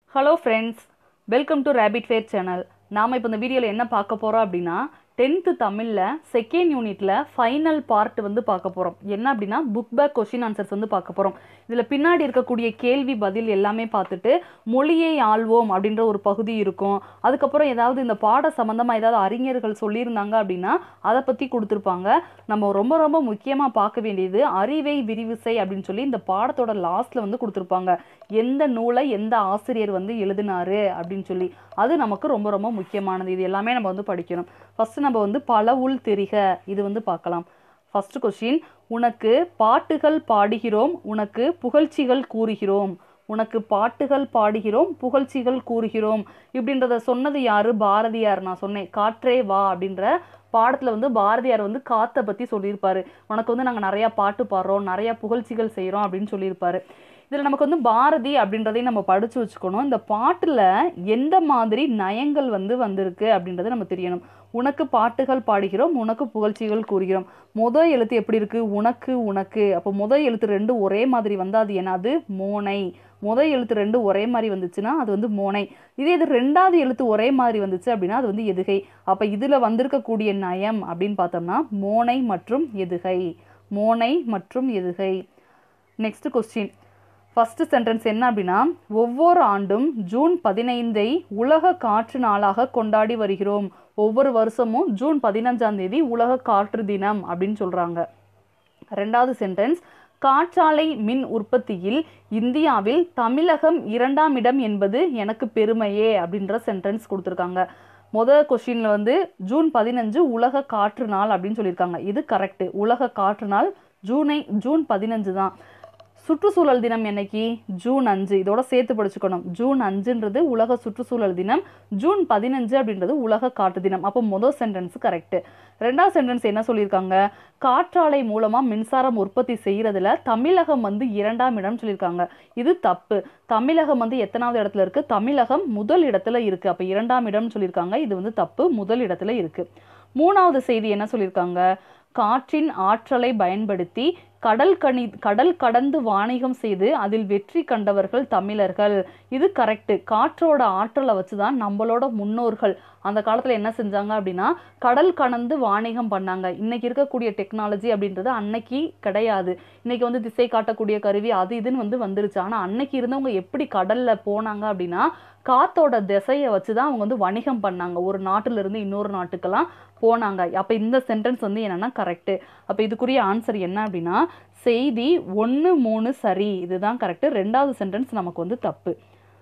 hello friends welcome to rapid fair channel நாம் இப்போ இந்த வீடியோவில் என்ன பார்க்க போகிறோம் அப்படின்னா டென்த்து தமிழில் செகண்ட் யூனிட்டில் ஃபைனல் பார்ட் வந்து பார்க்க போகிறோம் என்ன அப்படின்னா புக் பேக் கொஷின் ஆன்சர்ஸ் வந்து பார்க்க போகிறோம் இதில் பின்னாடி இருக்கக்கூடிய கேள்வி பதில் எல்லாமே பார்த்துட்டு மொழியை ஆள்வோம் அப்படின்ற ஒரு பகுதி இருக்கும் அதுக்கப்புறம் ஏதாவது இந்த பாட சம்மந்தமாக ஏதாவது அறிஞர்கள் சொல்லியிருந்தாங்க அப்படின்னா அதை பற்றி கொடுத்துருப்பாங்க நம்ம ரொம்ப ரொம்ப முக்கியமாக பார்க்க வேண்டியது அறிவை விரிவுசை அப்படின்னு சொல்லி இந்த பாடத்தோட லாஸ்ட்டில் வந்து கொடுத்துருப்பாங்க எந்த நூலை எந்த ஆசிரியர் வந்து எழுதினாரு அப்படின்னு சொல்லி அது நமக்கு ரொம்ப ரொம்ப முக்கியமானது இது எல்லாமே நம்ம வந்து படிக்கணும் ஃபஸ்ட்டு நம்ம வந்து பல உள் தெரிக இது வந்து பார்க்கலாம் ஃபர்ஸ்ட் கொஸ்டின் உனக்கு பாட்டுகள் பாடுகிறோம் உனக்கு புகழ்ச்சிகள் கூறுகிறோம் உனக்கு பாட்டுகள் பாடுகிறோம் புகழ்ச்சிகள் கூறுகிறோம் இப்படின்றத சொன்னது யாரு பாரதியார் நான் சொன்னேன் காற்றே வா அப்படின்ற பாடத்தில் வந்து பாரதியார் வந்து காத்தை பற்றி சொல்லியிருப்பாரு உனக்கு வந்து நாங்கள் நிறையா பாட்டு பாடுறோம் நிறையா புகழ்ச்சிகள் செய்கிறோம் அப்படின்னு சொல்லியிருப்பாரு இதில் நமக்கு வந்து பாரதி அப்படின்றதையும் நம்ம படித்து வச்சுக்கணும் இந்த பாட்டில் எந்த மாதிரி நயங்கள் வந்து வந்திருக்கு அப்படின்றது நம்ம தெரியணும் உனக்கு பாட்டுகள் பாடுகிறோம் உனக்கு புகழ்ச்சிகள் கூறுகிறோம் முத எழுத்து எப்படி இருக்கு உனக்கு உனக்கு அப்போ முத எழுத்து ரெண்டு ஒரே மாதிரி வந்தால் அது என்னது மோனை முத எழுத்து ரெண்டு ஒரே மாதிரி வந்துச்சுன்னா அது வந்து மோனை இதே இது ரெண்டாவது எழுத்து ஒரே மாதிரி வந்துச்சு அப்படின்னா அது வந்து எதுகை அப்போ இதில் வந்திருக்கக்கூடிய நயம் அப்படின்னு பார்த்தோம்னா மோனை மற்றும் எதுகை மோனை மற்றும் எதுகை நெக்ஸ்ட் கொஸ்டின் ஃபஸ்ட்டு சென்டென்ஸ் என்ன அப்படின்னா ஒவ்வொரு ஆண்டும் ஜூன் பதினைந்தை உலக காற்று நாளாக கொண்டாடி வருகிறோம் ஒவ்வொரு வருஷமும் ஜூன் பதினஞ்சாம் தேதி உலக காற்று தினம் அப்படின்னு சொல்கிறாங்க ரெண்டாவது சென்டென்ஸ் காற்றாலை மின் உற்பத்தியில் இந்தியாவில் தமிழகம் இரண்டாம் இடம் என்பது எனக்கு பெருமையே அப்படின்ற சென்டென்ஸ் கொடுத்துருக்காங்க முதல் கொஷினில் வந்து ஜூன் பதினஞ்சு உலக காற்று நாள் அப்படின்னு சொல்லியிருக்காங்க இது கரெக்டு உலக காற்று நாள் ஜூனை ஜூன் பதினஞ்சு தான் சுற்றுச்சூழல் தினம் என்னைக்கு ஜூன் அஞ்சு இதோட சேர்த்து படிச்சுக்கணும் ஜூன் அஞ்சுன்றது உலக சுற்றுச்சூழல் தினம் ஜூன் பதினஞ்சு அப்படின்றது உலக காற்று தினம் அப்போ முதல் சென்டென்ஸ் கரெக்டு ரெண்டாவது சென்டென்ஸ் என்ன சொல்லியிருக்காங்க காற்றாலை மூலமாக மின்சாரம் உற்பத்தி செய்கிறதுல தமிழகம் வந்து இரண்டாம் இடம் சொல்லியிருக்காங்க இது தப்பு தமிழகம் வந்து எத்தனாவது இடத்துல இருக்குது தமிழகம் முதல் இடத்துல இருக்குது அப்போ இரண்டாம் இடம் சொல்லியிருக்காங்க இது வந்து தப்பு முதல் இடத்துல இருக்குது மூணாவது செய்தி என்ன சொல்லியிருக்காங்க காற்றின் ஆற்றலை பயன்படுத்தி கடல் கணி கடல் கடந்து வாணிகம் செய்து அதில் வெற்றி கண்டவர்கள் தமிழர்கள் இது கரெக்டு காற்றோட ஆற்றலை வச்சு தான் நம்மளோட முன்னோர்கள் அந்த காலத்தில் என்ன செஞ்சாங்க அப்படின்னா கடல் கடந்து வாணிகம் பண்ணாங்க இன்னைக்கு இருக்கக்கூடிய டெக்னாலஜி அப்படின்றது அன்னைக்கு கிடையாது இன்னைக்கு வந்து திசை காட்டக்கூடிய கருவி அது இதுன்னு வந்து வந்துருச்சு ஆனால் அன்னைக்கு இருந்தவங்க எப்படி கடலில் போனாங்க அப்படின்னா காத்தோட திசையை வச்சு தான் அவங்க வந்து வணிகம் பண்ணாங்க ஒரு நாட்டுல இருந்து இன்னொரு நாட்டுக்கெல்லாம் போனாங்க அப்போ இந்த சென்டென்ஸ் வந்து என்னன்னா கரெக்டு அப்போ இதுக்குரிய ஆன்சர் என்ன அப்படின்னா செய்தி ஒன்று மூணு சரி இதுதான் கரெக்டு ரெண்டாவது சென்டென்ஸ் நமக்கு வந்து தப்பு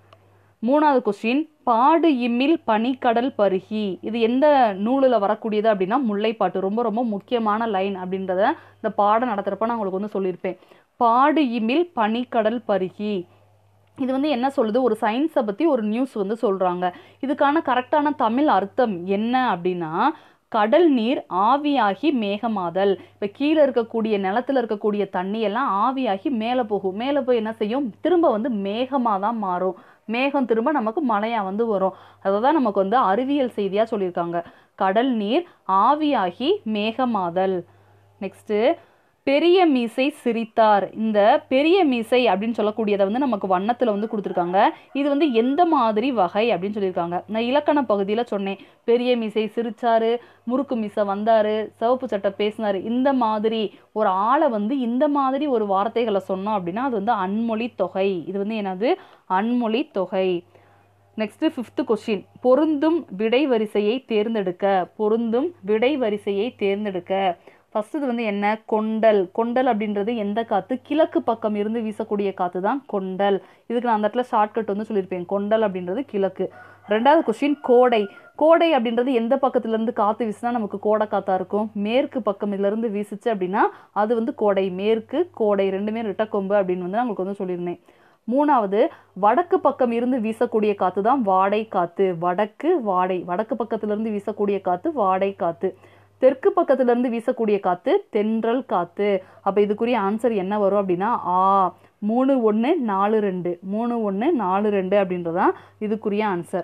மூணாவது கொஸ்டின் பாடு இம்மில் பனிக்கடல் பருகி இது எந்த நூலில் வரக்கூடியது அப்படின்னா முல்லைப்பாட்டு ரொம்ப ரொம்ப முக்கியமான லைன் அப்படின்றத இந்த பாடம் நடத்துகிறப்ப நான் உங்களுக்கு வந்து சொல்லியிருப்பேன் பாடு இம்மில் பனிக்கடல் பருகி இது வந்து என்ன சொல்லுது ஒரு சயின்ஸை பற்றி ஒரு நியூஸ் வந்து சொல்கிறாங்க இதுக்கான கரெக்டான தமிழ் அர்த்தம் என்ன அப்படின்னா கடல் நீர் ஆவியாகி மேகமாதல் இப்போ கீழே இருக்கக்கூடிய நிலத்தில் இருக்கக்கூடிய தண்ணியெல்லாம் ஆவியாகி மேலே போகும் மேலே போய் என்ன செய்யும் திரும்ப வந்து மேகமாக தான் மாறும் மேகம் திரும்ப நமக்கு மழையாக வந்து வரும் அதை தான் நமக்கு வந்து அறிவியல் செய்தியாக சொல்லியிருக்காங்க கடல் நீர் ஆவியாகி மேகமாதல் நெக்ஸ்ட்டு பெரிய மீசை சிரித்தார் இந்த பெரிய மீசை அப்படின்னு சொல்லக்கூடியதை வந்து நமக்கு வண்ணத்தில் வந்து கொடுத்துருக்காங்க இது வந்து எந்த மாதிரி வகை அப்படின்னு சொல்லியிருக்காங்க நான் இலக்கண பகுதியில் சொன்னேன் பெரிய மீசை சிரிச்சாரு முறுக்கு மீசை வந்தாரு சிவப்பு சட்டை பேசினாரு இந்த மாதிரி ஒரு ஆளை வந்து இந்த மாதிரி ஒரு வார்த்தைகளை சொன்னோம் அப்படின்னா அது வந்து அன்மொழி தொகை இது வந்து என்னது அன்மொழி தொகை நெக்ஸ்ட் ஃபிஃப்த் கொஸ்டின் பொருந்தும் விடை வரிசையை தேர்ந்தெடுக்க பொருந்தும் விடை வரிசையை தேர்ந்தெடுக்க ஃபர்ஸ்ட் இது வந்து என்ன கொண்டல் கொண்டல் அப்படின்றது எந்த காற்று கிழக்கு பக்கம் இருந்து வீசக்கூடிய காற்று தான் கொண்டல் இதுக்கு நான் அந்த இடத்துல ஷார்ட்கட் வந்து சொல்லியிருப்பேன் கொண்டல் அப்படின்றது கிழக்கு ரெண்டாவது கொஸ்டின் கோடை கோடை அப்படின்றது எந்த பக்கத்துலேருந்து காற்று வீசினா நமக்கு கோடை காற்றா இருக்கும் மேற்கு பக்கம் இதுலேருந்து வீசுச்சு அப்படின்னா அது வந்து கோடை மேற்கு கோடை ரெண்டுமே ரெட்டக்கொம்பு அப்படின்னு வந்து நான் உங்களுக்கு வந்து சொல்லியிருந்தேன் மூணாவது வடக்கு பக்கம் இருந்து வீசக்கூடிய காற்று தான் வாடை காற்று வடக்கு வாடை வடக்கு பக்கத்துலேருந்து வீசக்கூடிய காற்று வாடை காற்று தெற்கு பக்கத்துல இருந்து வீசக்கூடிய காத்து தென்றல் காத்து அப்ப இதுக்குரிய ஆன்சர் என்ன வரும் அப்படின்னா ஆ மூணு ஒன்று நாலு ரெண்டு மூணு ஒன்று நாலு ரெண்டு அப்படின்றதான் இதுக்குரிய ஆன்சர்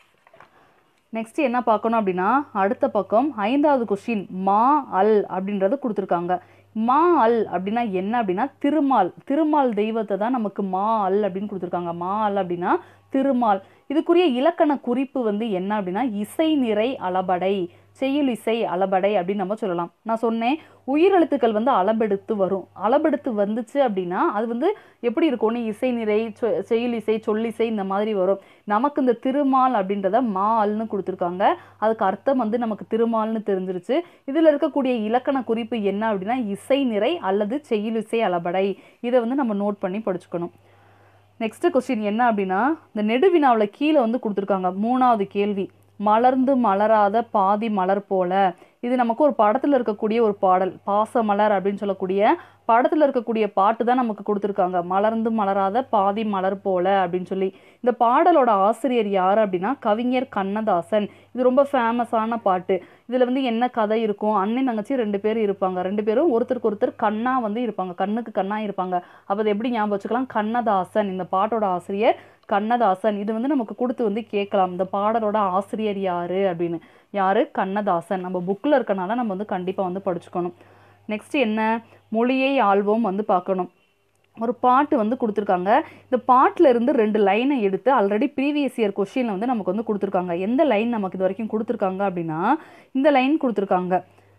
நெக்ஸ்ட் என்ன பார்க்கணும் அப்படின்னா அடுத்த பக்கம் ஐந்தாவது கொஸ்டின் மா அல் அப்படின்றது கொடுத்துருக்காங்க மா அல் அப்படின்னா என்ன அப்படின்னா திருமால் திருமால் தெய்வத்தை தான் நமக்கு மா அல் அப்படின்னு கொடுத்துருக்காங்க மா அல் அப்படின்னா திருமால் இதுக்குரிய இலக்கண குறிப்பு வந்து என்ன அப்படின்னா இசை நிறை அளபடை செய்யுள் இசை அளபடை அப்படின்னு நம்ம சொல்லலாம் நான் சொன்னேன் உயிரெழுத்துக்கள் வந்து அளபெடுத்து வரும் அளபெடுத்து வந்துச்சு அப்படின்னா அது வந்து எப்படி இருக்கும்னு இசை நிறை சொ- செய்யுள் இசை சொல்லிசை இந்த மாதிரி வரும் நமக்கு இந்த திருமால் அப்படின்றத மா அல்னு கொடுத்துருக்காங்க அதுக்கு அர்த்தம் வந்து நமக்கு திருமால்னு தெரிஞ்சிருச்சு இதில் இருக்கக்கூடிய இலக்கண குறிப்பு என்ன அப்படின்னா இசை நிறை அல்லது செய்யுள் இசை அளபடை இதை வந்து நம்ம நோட் பண்ணி படிச்சுக்கணும் நெக்ஸ்ட் கொஸ்டின் என்ன அப்படின்னா இந்த நெடுவினாவில் கீழே வந்து கொடுத்துருக்காங்க மூணாவது கேள்வி மலர்ந்து மலராத பாதி மலர் போல இது நமக்கு ஒரு படத்தில் இருக்கக்கூடிய ஒரு பாடல் பாசமலர் அப்படின்னு சொல்லக்கூடிய படத்தில் இருக்கக்கூடிய பாட்டு தான் நமக்கு கொடுத்துருக்காங்க மலர்ந்து மலராத பாதி மலர் போல அப்படின்னு சொல்லி இந்த பாடலோட ஆசிரியர் யார் அப்படின்னா கவிஞர் கண்ணதாசன் இது ரொம்ப ஃபேமஸான பாட்டு இதில் வந்து என்ன கதை இருக்கும் அண்ணன் தங்கச்சி ரெண்டு பேரும் இருப்பாங்க ரெண்டு பேரும் ஒருத்தருக்கு ஒருத்தர் கண்ணா வந்து இருப்பாங்க கண்ணுக்கு கண்ணா இருப்பாங்க அப்போ அதை எப்படி ஞாபகம் வச்சுக்கலாம் கண்ணதாசன் இந்த பாட்டோட ஆசிரியர் கண்ணதாசன் இது வந்து நமக்கு கொடுத்து வந்து கேட்கலாம் இந்த பாடலோட ஆசிரியர் யாரு அப்படின்னு யாரு கண்ணதாசன் நம்ம புக்கில் இருக்கனால நம்ம வந்து கண்டிப்பாக வந்து படிச்சுக்கணும் நெக்ஸ்ட் என்ன மொழியை ஆள்வோம் வந்து பார்க்கணும் ஒரு பாட்டு வந்து கொடுத்துருக்காங்க இந்த பாட்டில் இருந்து ரெண்டு லைனை எடுத்து ஆல்ரெடி ப்ரீவியஸ் இயர் கொஷினில் வந்து நமக்கு வந்து கொடுத்துருக்காங்க எந்த லைன் நமக்கு இது வரைக்கும் கொடுத்துருக்காங்க அப்படின்னா இந்த லைன் கொடுத்துருக்காங்க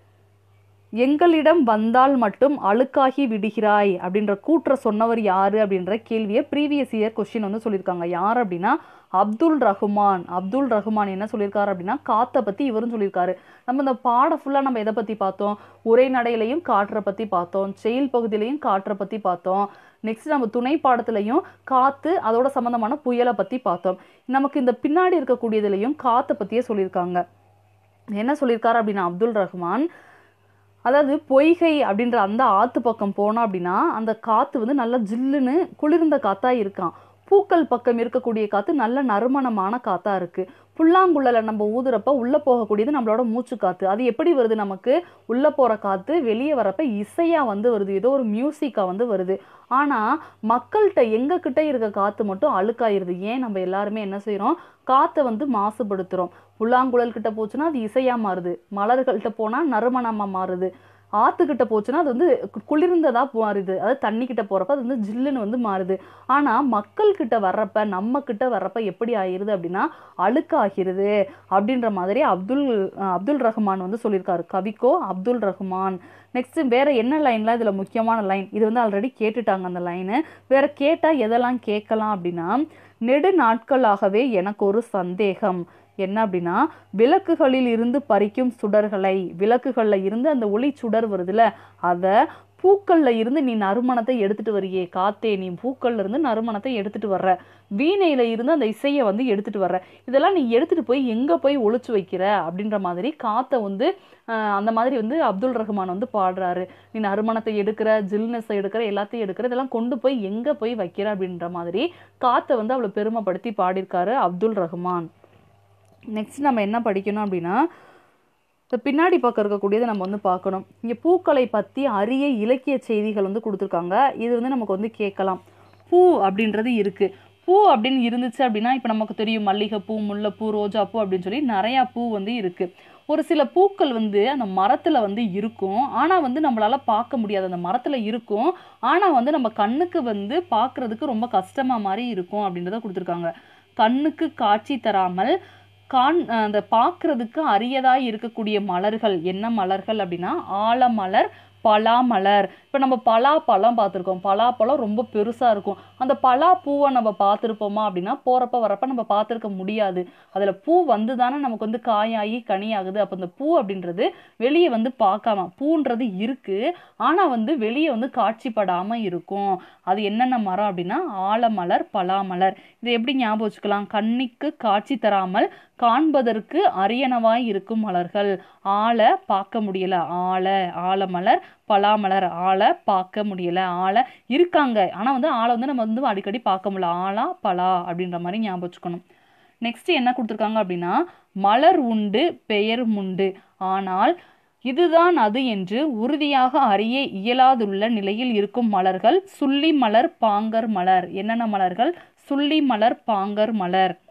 எங்களிடம் வந்தால் மட்டும் அழுக்காகி விடுகிறாய் அப்படின்ற கூற்ற சொன்னவர் யாரு அப்படின்ற கேள்வியை ப்ரீவியஸ் இயர் கொஸ்டின் வந்து சொல்லியிருக்காங்க யார் அப்படின்னா அப்துல் ரஹ்மான் அப்துல் ரஹ்மான் என்ன சொல்லியிருக்காரு அப்படின்னா காத்தை பற்றி இவரும் சொல்லியிருக்காரு நம்ம இந்த பாடம் ஃபுல்லாக நம்ம எதை பற்றி பார்த்தோம் உரைநடையிலையும் காற்றை பற்றி பார்த்தோம் செயல் பகுதியிலையும் காற்றை பற்றி பார்த்தோம் நெக்ஸ்ட் நம்ம துணை பாடத்துலையும் காற்று அதோட சம்மந்தமான புயலை பற்றி பார்த்தோம் நமக்கு இந்த பின்னாடி இருக்கக்கூடியதுலையும் காற்றை பற்றியே சொல்லியிருக்காங்க என்ன சொல்லியிருக்காரு அப்படின்னா அப்துல் ரஹ்மான் அதாவது பொய்கை அப்படின்ற அந்த ஆத்து பக்கம் போனோம் அப்படின்னா அந்த காத்து வந்து நல்லா ஜில்லுன்னு குளிர்ந்த காத்தா இருக்கான் பூக்கள் பக்கம் இருக்கக்கூடிய காத்து நல்ல நறுமணமான காத்தா இருக்கு புல்லாங்குழல நம்ம ஊதுறப்ப உள்ள போகக்கூடியது நம்மளோட மூச்சு காத்து அது எப்படி வருது நமக்கு உள்ள போற காத்து வெளியே வரப்ப இசையா வந்து வருது ஏதோ ஒரு மியூசிக்கா வந்து வருது ஆனா மக்கள்கிட்ட எங்க கிட்ட இருக்க காத்து மட்டும் அழுக்காயிருது ஏன் நம்ம எல்லாருமே என்ன செய்றோம் காத்தை வந்து மாசுபடுத்துறோம் புல்லாங்குழல் கிட்ட போச்சுன்னா அது இசையா மாறுது மலர்கள்ட்ட போனா நறுமணமா மாறுது ஆத்துக்கிட்ட போச்சுன்னா அது வந்து கு- குளிர்ந்ததா மாறுது அதாவது தண்ணி கிட்ட போறப்ப அது வந்து ஜில்லுன்னு வந்து மாறுது ஆனா மக்கள் கிட்ட வர்றப்ப நம்ம கிட்ட வர்றப்ப எப்படி ஆயிருது அப்படின்னா அழுக்காகிறது அப்படின்ற மாதிரி அப்துல் அஹ் அப்துல் ரஹ்மான் வந்து சொல்லியிருக்காரு கவிக்கோ அப்துல் ரஹ்மான் நெக்ஸ்ட் வேற என்ன லைன்லாம் இதுல முக்கியமான லைன் இது வந்து ஆல்ரெடி கேட்டுட்டாங்க அந்த லைனு வேற கேட்டா எதெல்லாம் கேட்கலாம் அப்படின்னா நெடு நாட்களாகவே எனக்கு ஒரு சந்தேகம் என்ன அப்படின்னா விளக்குகளில் இருந்து பறிக்கும் சுடர்களை விளக்குகள்ல இருந்து அந்த ஒளி சுடர் வருதுல அதை பூக்கள்ல இருந்து நீ நறுமணத்தை எடுத்துட்டு வரியே காத்தே நீ பூக்கள்ல இருந்து நறுமணத்தை எடுத்துட்டு வர்ற வீணையில இருந்து அந்த இசையை வந்து எடுத்துட்டு வர்ற இதெல்லாம் நீ எடுத்துட்டு போய் எங்க போய் ஒளிச்சு வைக்கிற அப்படின்ற மாதிரி காத்தை வந்து ஆஹ், அந்த மாதிரி வந்து அப்துல் ரஹ்மான் வந்து பாடுறாரு நீ நறுமணத்தை எடுக்கிற ஜில்னஸை எடுக்கிற எல்லாத்தையும் எடுக்கிற இதெல்லாம் கொண்டு போய் எங்க போய் வைக்கிற அப்படின்ற மாதிரி காத்தை வந்து அவ்வளவு பெருமைப்படுத்தி பாடியிருக்காரு அப்துல் ரஹ்மான் நெக்ஸ்ட் நம்ம என்ன படிக்கணும் அப்படின்னா இந்த பின்னாடி பக்கம் இருக்கக்கூடியதை நம்ம வந்து பார்க்கணும் இங்கே பூக்களை பற்றி அரிய இலக்கிய செய்திகள் வந்து கொடுத்துருக்காங்க இது வந்து நமக்கு வந்து கேட்கலாம் பூ அப்படின்றது இருக்குது பூ அப்படின்னு இருந்துச்சு அப்படின்னா இப்போ நமக்கு தெரியும் மல்லிகைப்பூ முல்லைப்பூ ரோஜாப்பூ அப்படின்னு சொல்லி நிறையா பூ வந்து இருக்குது ஒரு சில பூக்கள் வந்து அந்த மரத்தில் வந்து இருக்கும் ஆனால் வந்து நம்மளால் பார்க்க முடியாது அந்த மரத்தில் இருக்கும் ஆனால் வந்து நம்ம கண்ணுக்கு வந்து பார்க்குறதுக்கு ரொம்ப கஷ்டமாக மாதிரி இருக்கும் அப்படின்றத கொடுத்துருக்காங்க கண்ணுக்கு காட்சி தராமல் கான் அந்த பார்க்கறதுக்கு அரியதாய் இருக்கக்கூடிய மலர்கள் என்ன மலர்கள் அப்படின்னா ஆலமலர் பலாமலர் இப்போ நம்ம பலாப்பழம் பார்த்துருக்கோம் பலாப்பழம் ரொம்ப பெருசாக இருக்கும் அந்த பலா பூவை நம்ம பார்த்துருப்போமா அப்படின்னா போகிறப்ப வரப்ப நம்ம பார்த்துருக்க முடியாது அதில் பூ வந்து தானே நமக்கு வந்து காயாகி கனியாகுது அப்போ இந்த பூ அப்படின்றது வெளியே வந்து பார்க்காம பூன்றது இருக்குது ஆனால் வந்து வெளியே வந்து காட்சிப்படாமல் இருக்கும் அது என்னென்ன மரம் அப்படின்னா ஆலமலர் பலாமலர் இதை எப்படி ஞாபகம் வச்சுக்கலாம் கண்ணிக்கு காட்சி தராமல் காண்பதற்கு அரியனவாய் இருக்கும் மலர்கள் ஆளை பார்க்க முடியல ஆளை ஆலமலர் பலாமலர் ஆளை பார்க்க முடியல ஆளை இருக்காங்க ஆனால் வந்து ஆளை வந்து நம்ம வந்து அடிக்கடி பார்க்க முடியல ஆளா பலா அப்படின்ற மாதிரி ஞாபகம் வச்சுக்கணும் நெக்ஸ்ட் என்ன கொடுத்துருக்காங்க அப்படின்னா மலர் உண்டு பெயர் உண்டு ஆனால் இதுதான் அது என்று உறுதியாக அறிய இயலாதுள்ள நிலையில் இருக்கும் மலர்கள் சுள்ளி மலர் பாங்கர் மலர் என்னென்ன மலர்கள் சுள்ளி மலர் பாங்கர் மலர்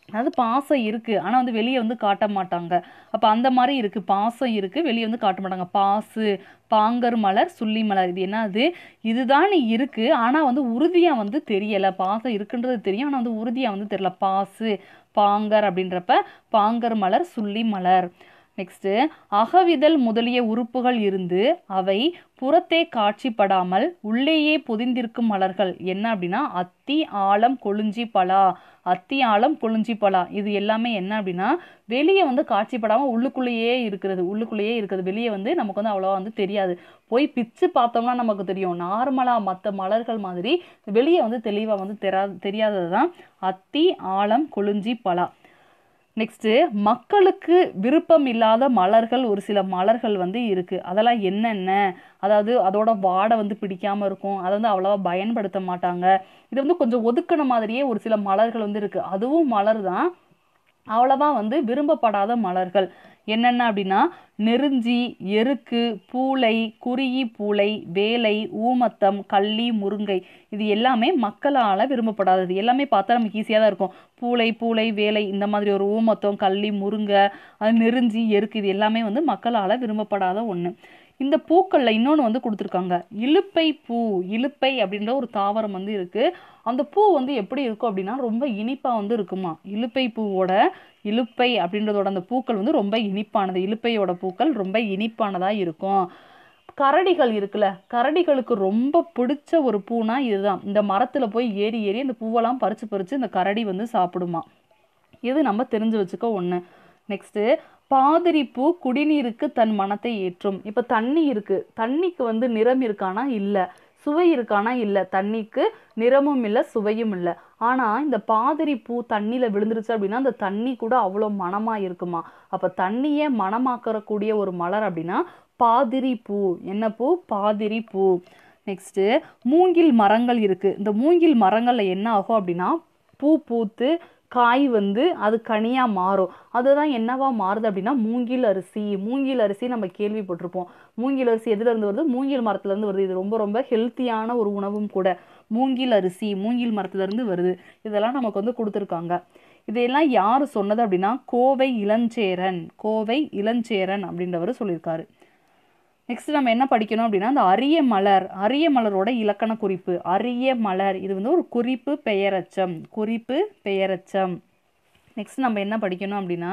அதாவது பாசம் இருக்குது ஆனால் வந்து வெளியே வந்து காட்ட மாட்டாங்க அப்போ அந்த மாதிரி இருக்குது பாசம் இருக்குது வெளியே வந்து காட்ட மாட்டாங்க பாசு பாங்கர் மலர் சுள்ளி மலர் இது என்னது இதுதான் இருக்குது ஆனால் வந்து உறுதியாக வந்து தெரியலை பாசம் இருக்குன்றது தெரியும் ஆனால் வந்து உறுதியாக வந்து தெரியல பாசு பாங்கர் அப்படின்றப்ப பாங்கர் மலர் சுள்ளி மலர் நெக்ஸ்ட்டு அகவிதழ் முதலிய உறுப்புகள் இருந்து அவை புறத்தே காட்சிப்படாமல் உள்ளேயே பொதிந்திருக்கும் மலர்கள் என்ன அப்படின்னா அத்தி ஆலம் கொழுஞ்சி பலா அத்தி ஆலம் கொழுஞ்சி பலா இது எல்லாமே என்ன அப்படின்னா வெளியே வந்து காட்சிப்படாமல் உள்ளுக்குள்ளேயே இருக்கிறது உள்ளுக்குள்ளேயே இருக்கிறது வெளியே வந்து நமக்கு வந்து அவ்வளோவா வந்து தெரியாது போய் பிச்சு பார்த்தோம்னா நமக்கு தெரியும் நார்மலாக மற்ற மலர்கள் மாதிரி வெளியே வந்து தெளிவாக வந்து தெரா தெரியாதது தான் அத்தி ஆலம் கொழுஞ்சி பலா நெக்ஸ்ட்டு மக்களுக்கு விருப்பம் இல்லாத மலர்கள் ஒரு சில மலர்கள் வந்து இருக்குது அதெல்லாம் என்னென்ன அதாவது அதோட வாடை வந்து பிடிக்காமல் இருக்கும் அதை வந்து அவ்வளோவா பயன்படுத்த மாட்டாங்க இது வந்து கொஞ்சம் ஒதுக்கின மாதிரியே ஒரு சில மலர்கள் வந்து இருக்குது அதுவும் மலர் தான் அவ்வளவா வந்து விரும்பப்படாத மலர்கள் என்னென்ன அப்படின்னா நெருஞ்சி எருக்கு பூளை குருயி பூளை வேலை ஊமத்தம் கள்ளி முருங்கை இது எல்லாமே மக்களால் விரும்பப்படாதது எல்லாமே பார்த்தா நமக்கு ஈஸியாக தான் இருக்கும் பூளை பூளை வேலை இந்த மாதிரி ஒரு ஊமத்தம் கள்ளி முருங்கை அது நெருஞ்சி எருக்கு இது எல்லாமே வந்து மக்களால் விரும்பப்படாத ஒன்று இந்த பூக்களில் இன்னொன்று வந்து கொடுத்துருக்காங்க இலுப்பை பூ இலுப்பை அப்படின்ற ஒரு தாவரம் வந்து இருக்குது அந்த பூ வந்து எப்படி இருக்கும் அப்படின்னா ரொம்ப இனிப்பாக வந்து இருக்குமா இலுப்பை பூவோட இலுப்பை அப்படின்றதோட அந்த பூக்கள் வந்து ரொம்ப இனிப்பானது இலுப்பையோட பூக்கள் ரொம்ப இனிப்பானதாக இருக்கும் கரடிகள் இருக்குல்ல கரடிகளுக்கு ரொம்ப பிடிச்ச ஒரு பூனா இதுதான் இந்த மரத்தில் போய் ஏறி ஏறி அந்த பூவெல்லாம் பறித்து பறித்து இந்த கரடி வந்து சாப்பிடுமா இது நம்ம தெரிஞ்சு வச்சுக்க ஒன்று நெக்ஸ்ட்டு பாதிரிப்பூ குடிநீருக்கு தன் மனத்தை ஏற்றும் இப்போ தண்ணி இருக்கு தண்ணிக்கு வந்து நிறம் இருக்கானா இல்லை சுவை இருக்கானா இல்லை தண்ணிக்கு நிறமும் இல்லை சுவையும் இல்லை ஆனால் இந்த பாதிரி பூ தண்ணியில் விழுந்துருச்சு அப்படின்னா அந்த தண்ணி கூட அவ்வளோ மணமாக இருக்குமா அப்போ தண்ணியே மணமாக்கறக்கூடிய ஒரு மலர் அப்படின்னா பாதிரி பூ என்ன பூ பாதிரி பூ நெக்ஸ்ட்டு மூங்கில் மரங்கள் இருக்குது இந்த மூங்கில் மரங்களில் என்ன ஆகும் அப்படின்னா பூ பூத்து காய் வந்து அது கனியாக மாறும் அதுதான் என்னவா மாறுது அப்படின்னா மூங்கில் அரிசி மூங்கில் அரிசி நம்ம கேள்விப்பட்டிருப்போம் மூங்கில் அரிசி எதுலேருந்து வருது மூங்கில் மரத்துலேருந்து வருது இது ரொம்ப ரொம்ப ஹெல்த்தியான ஒரு உணவும் கூட மூங்கில் அரிசி மூங்கில் மரத்துலேருந்து வருது இதெல்லாம் நமக்கு வந்து கொடுத்துருக்காங்க இதையெல்லாம் யார் சொன்னது அப்படின்னா கோவை இளஞ்சேரன் கோவை இளஞ்சேரன் அப்படின்றவர் சொல்லியிருக்காரு நெக்ஸ்ட் நம்ம என்ன படிக்கணும் அப்படின்னா அந்த அரிய மலர் அரிய மலரோட இலக்கண குறிப்பு அரிய மலர் இது வந்து ஒரு குறிப்பு பெயரச்சம் குறிப்பு பெயரச்சம் நெக்ஸ்ட் நம்ம என்ன படிக்கணும் அப்படின்னா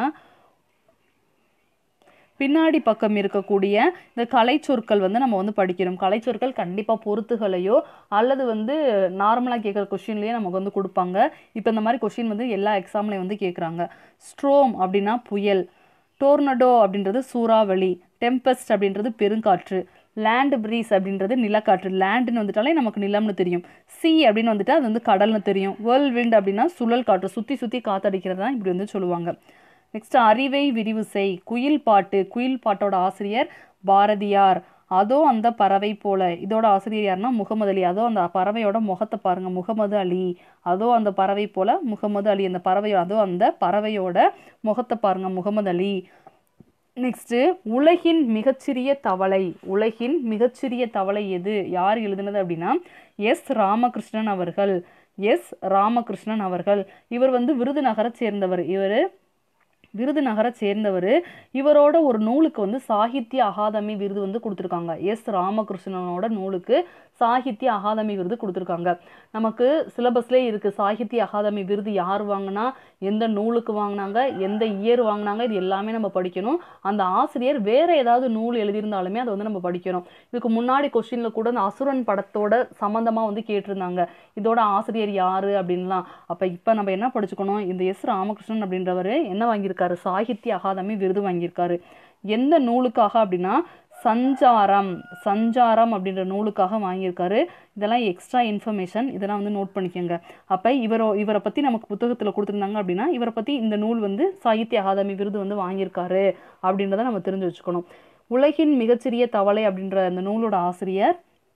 பின்னாடி பக்கம் இருக்கக்கூடிய இந்த கலைச்சொற்கள் வந்து நம்ம வந்து படிக்கணும் கலைச்சொற்கள் கண்டிப்பாக பொறுத்துகளையோ அல்லது வந்து நார்மலாக கேட்குற கொஷின்லேயே நமக்கு வந்து கொடுப்பாங்க இப்போ இந்த மாதிரி கொஷின் வந்து எல்லா எக்ஸாம்லேயும் வந்து கேட்குறாங்க ஸ்ட்ரோம் அப்படின்னா புயல் டோர்னடோ அப்படின்றது சூறாவளி டெம்பஸ்ட் அப்படின்றது பெருங்காற்று லேண்ட் ப்ரீஸ் அப்படின்றது நிலக்காற்று லேண்டுன்னு வந்துட்டாலே நமக்கு நிலம்னு தெரியும் சி அப்படின்னு வந்துட்டு அது வந்து கடல்னு தெரியும் வேர்ல் விண்ட் அப்படின்னா சுழல் காற்று சுற்றி சுற்றி காத்தடிக்கிறது தான் இப்படி வந்து சொல்லுவாங்க நெக்ஸ்ட் அறிவை விரிவு செய் குயில் பாட்டு குயில் பாட்டோட ஆசிரியர் பாரதியார் அதோ அந்த பறவை போல இதோட ஆசிரியர் யாருன்னா முகமது அலி அதோ அந்த பறவையோட முகத்தை பாருங்க முகமது அலி அதோ அந்த பறவை போல முகமது அலி அந்த பறவை அதோ அந்த பறவையோட முகத்தை பாருங்க முகமது அலி நெக்ஸ்ட்டு உலகின் மிகச்சிறிய தவளை உலகின் மிகச்சிறிய தவளை எது யார் எழுதுனது அப்படின்னா எஸ் ராமகிருஷ்ணன் அவர்கள் எஸ் ராமகிருஷ்ணன் அவர்கள் இவர் வந்து விருதுநகரை சேர்ந்தவர் இவர் விருதுநகரை சேர்ந்தவர் இவரோட ஒரு நூலுக்கு வந்து சாகித்ய அகாதமி விருது வந்து கொடுத்துருக்காங்க எஸ் ராமகிருஷ்ணனோட நூலுக்கு சாகித்ய அகாதமி விருது கொடுத்துருக்காங்க நமக்கு சிலபஸ்லேயே இருக்குது சாகித்ய அகாதமி விருது யார் வாங்கினா எந்த நூலுக்கு வாங்கினாங்க எந்த இயர் வாங்கினாங்க இது எல்லாமே நம்ம படிக்கணும் அந்த ஆசிரியர் வேற ஏதாவது நூல் எழுதியிருந்தாலுமே அதை வந்து நம்ம படிக்கணும் இதுக்கு முன்னாடி கொஸ்டினில் கூட அந்த அசுரன் படத்தோட சம்மந்தமாக வந்து கேட்டிருந்தாங்க இதோட ஆசிரியர் யார் அப்படின்லாம் அப்போ இப்போ நம்ம என்ன படிச்சுக்கணும் இந்த எஸ் ராமகிருஷ்ணன் அப்படின்றவர் என்ன வாங்கியிருக்காரு சாகித்ய அகாதமி விருது வாங்கியிருக்காரு எந்த நூலுக்காக அப்படின்னா சஞ்சாரம் சஞ்சாரம் அப்படின்ற நூலுக்காக வாங்கியிருக்காரு இதெல்லாம் எக்ஸ்ட்ரா இன்ஃபர்மேஷன் இதெல்லாம் வந்து நோட் பண்ணிக்கோங்க அப்போ இவரோ இவரை பற்றி நமக்கு புத்தகத்தில் கொடுத்துருந்தாங்க அப்படின்னா இவரை பற்றி இந்த நூல் வந்து சாகித்ய அகாதமி விருது வந்து வாங்கியிருக்காரு அப்படின்றத நம்ம தெரிஞ்சு வச்சுக்கணும் உலகின் மிகச்சிறிய தவளை அப்படின்ற அந்த நூலோட ஆசிரியர்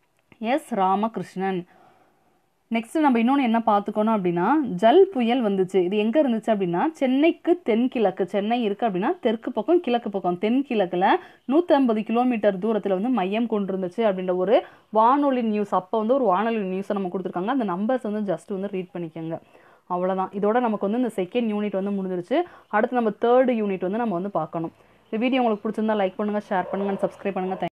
எஸ் ராமகிருஷ்ணன் நெக்ஸ்ட் நம்ம இன்னொன்று என்ன பார்த்துக்கணும் அப்படின்னா ஜல் புயல் வந்துச்சு இது எங்கே இருந்துச்சு அப்படின்னா சென்னைக்கு தென்கிழக்கு சென்னை இருக்குது அப்படின்னா தெற்கு பக்கம் கிழக்கு பக்கம் தென்கிழக்கில் நூற்றம்பது கிலோமீட்டர் தூரத்தில் வந்து மையம் கொண்டு இருந்துச்சு அப்படின்ற ஒரு வானொலி நியூஸ் அப்போ வந்து ஒரு வானொலி நியூஸை நம்ம கொடுத்துருக்காங்க அந்த நம்பர்ஸ் வந்து ஜஸ்ட் வந்து ரீட் பண்ணிக்கோங்க அவ்வளோதான் இதோட நமக்கு வந்து இந்த செகண்ட் யூனிட் வந்து முடிஞ்சிருச்சு அடுத்து நம்ம தேர்ட் யூனிட் வந்து நம்ம வந்து பார்க்கணும் இந்த வீடியோ உங்களுக்கு பிடிச்சிருந்தா லைக் பண்ணுங்கள் ஷேர் பண்ணுங்கள் சப்ஸ்கிரைப் பண்ணுங்கள்